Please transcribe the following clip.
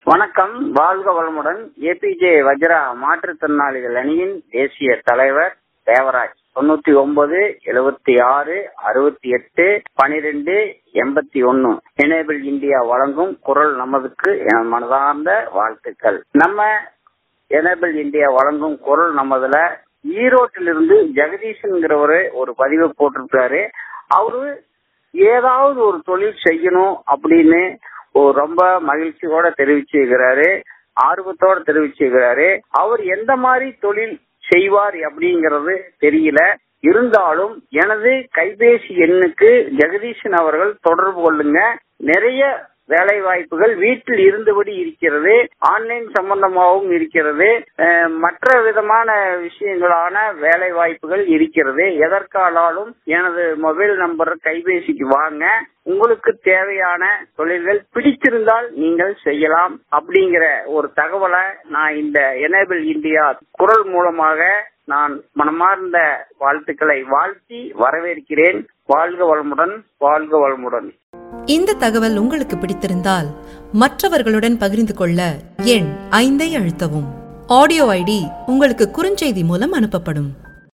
வணக்கம் வாழ்க வளமுடன் ஏபிஜே வஜ்ரா மாற்றுத்திறனாளிகள் அணியின் தேசிய தலைவர் தேவராஜ் தொண்ணூத்தி ஒன்பது எழுபத்தி ஆறு அறுபத்தி எட்டு பனிரெண்டு எண்பத்தி ஒன்னு எனேபிள் இந்தியா வழங்கும் குரல் நமதுக்கு என் மனதார்ந்த வாழ்த்துக்கள் நம்ம எனேபிள் இந்தியா வழங்கும் குரல் நமதுல ஈரோட்டிலிருந்து ஜெகதீஷன்கிறவரு ஒரு பதிவு போட்டிருக்காரு அவரு ஏதாவது ஒரு தொழில் செய்யணும் அப்படின்னு ஒரு ரொம்ப மகிழ்ச்சியோட தெரிவிச்சிருக்கிறாரு ஆர்வத்தோட தெரிவிச்சிருக்கிறாரு அவர் எந்த மாதிரி தொழில் செய்வார் அப்படிங்கறது தெரியல இருந்தாலும் எனது கைபேசி எண்ணுக்கு ஜெகதீஷன் அவர்கள் தொடர்பு கொள்ளுங்க நிறைய வேலை வாய்ப்புகள் வீட்டில் இருந்தபடி இருக்கிறது ஆன்லைன் சம்பந்தமாகவும் இருக்கிறது அஹ், மற்ற விதமான விஷயங்களான வேலை வாய்ப்புகள் இருக்கிறது எதற்கானாலும் எனது மொபைல் நம்பர் கைபேசிக்கு வாங்க உங்களுக்கு தேவையான தொழில்கள் பிடித்திருந்தால் நீங்கள் செய்யலாம் அப்படிங்கிற ஒரு தகவலை நான் இந்த எனேபிள் இந்தியா குரல் மூலமாக நான் மனமார்ந்த வாழ்த்துக்களை வாழ்த்தி வரவேற்கிறேன் வாழ்க வளமுடன் வாழ்க வளமுடன் இந்த தகவல் உங்களுக்கு பிடித்திருந்தால் மற்றவர்களுடன் பகிர்ந்து கொள்ள எண் ஐந்தை அழுத்தவும் ஆடியோ ஐடி உங்களுக்கு குறுஞ்செய்தி மூலம் அனுப்பப்படும்